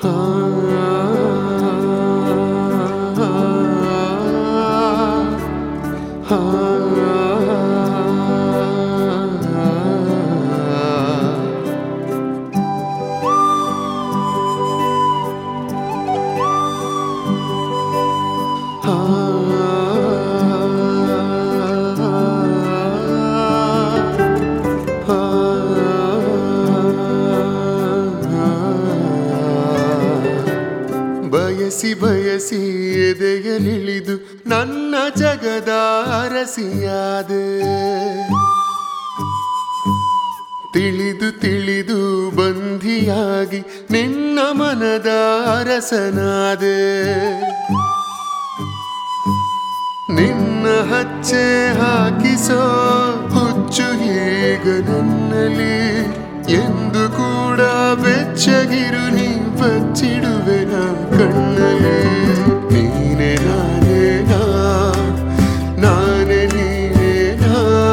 ಬಯಸಿ ಬಯಸಿ ಎದೆಯಲಿಳಿದು ನನ್ನ ಜಗದ ಅರಸಿಯಾದೆ ತಿಳಿದು ತಿಳಿದು ಬಂಧಿಯಾಗಿ ನಿನ್ನ ಮನದ ಅರಸನಾದೆ ನಿನ್ನ ಹಚ್ಚೆ ಹಾಕಿಸೋ ಹುಚ್ಚು ಈಗ ನನ್ನಲ್ಲಿ ಎಂದು ಕೂಡ ಬೆಚ್ಚಗಿರು ನೀ ಬಚ್ಚಿಡುವೆ ನಾ ಕಣ್ಣಲ್ಲಿ ನೀನೆ ನಾನೇ ನಾ ನಾನೇ ನೀನೇ ನಾ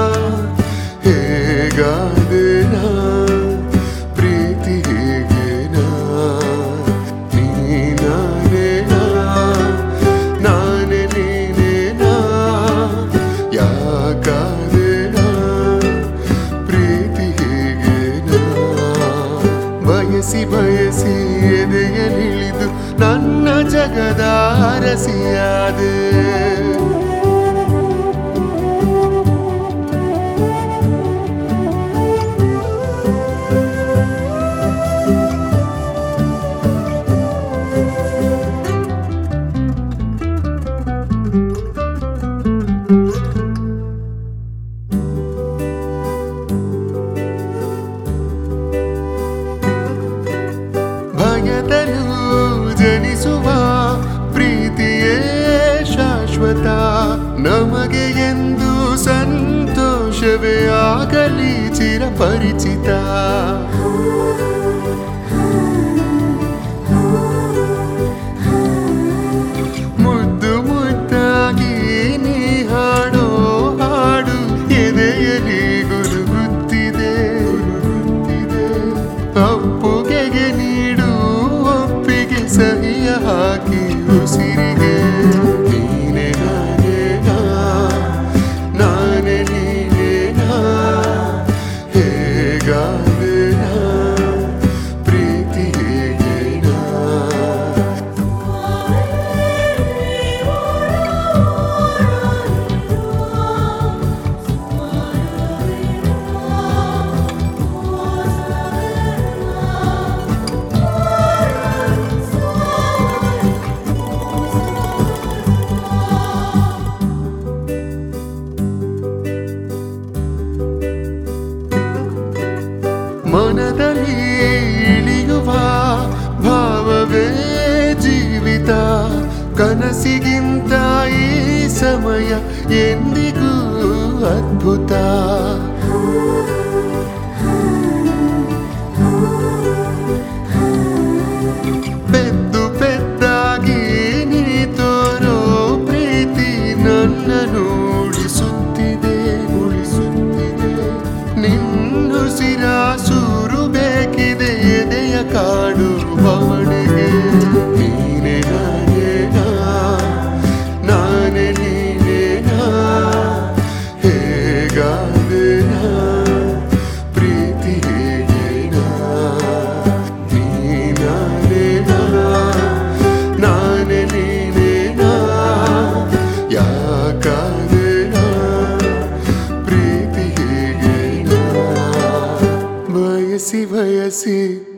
ಹೇಗಾದೆ ನಾ ಪ್ರೀತಿ ಹೇಗೆ ನಾ ನೀ ನಾನೇ ನಾ ನಾನೇ ನೀನೇ ನಾ ಯಾಕಾದೆ ನಾ ಪ್ರೀತಿ ಹೇಗೆ ನಾ ಬಯಸಿ ಬಯಸಿ ಎದೆಯಲಿಳಿದು ನನ್ನ ಜಗದ ಅರಸಿಯಾದೆ ಭಯದಲ್ಲೂ ಜನಿಸುವ ಪ್ರೀತಿಯೇ ಶಾಶ್ವತ ನಮಗೆ ಎಂದು ಸಂತೋಷವೇ ಆಗಲಿ ಚಿರಪರಿಚಿತ ಮುದ್ದು ಮುದ್ದಾಗಿ ನೀ ಹಾಡೋ ಹಾಡು ಎದೆಯಲಿ ಗುರುಗುತ್ತಿದೆ ಗುರುಗುತ್ತಿದೆ ಅಪ್ಪುಗೆಗೆ ನೀಡು ಒಪ್ಪಿಗೆ ಸಹಿಯ ಹಾಕಿ ಉಸಿರಿಗೆ ನೀನೆ ನಾನೇ ನಾ ನಾನೇ ನೀನೇ ನಾ ಹೇಗಾದೆ ನಾ ಪ್ರೀತಿ ಹೇಗೆ ನಾ ಮನದಲ್ಲಿ ಇಳಿಯುವ ಭಾವವೇ ಜೀವಿತ ಕನಸಿಗಿಂತ ಈ ಸಮಯ ಎಂದಿಗೂ ಅದ್ಭುತ ಪೆದ್ದು ಪೆದ್ದಾಗಿ ನೀ ತೋರೋ ಪ್ರೀತಿ ನನ್ನನ್ನು ಉಳಿಸುತ್ತಿದೆ ಉಳಿಸುತ್ತಿದೆ ನಿನ್ನುಸಿರ ಸೂರು ಬೇಕಿದೆ ಎದೆಯ ಕಾಡು ಬವಣೆಗೆ ನೀನೆ ನಾನೇ ನಾ ನಾನೇ ನೀನೇ ನಾ ಹೇಗಾದೆ ನಾ ಪ್ರೀತಿ ಹೇಗೆ ನಾ ನೀ ನಾನೇ ನಾ ನಾನೇ ನೀನೇ ನಾ ಯಾಕಾದೆ ನಾ ಪ್ರೀತಿ ಹೇಗೆ ನಾ ಬಯಸಿ ಬಯಸಿ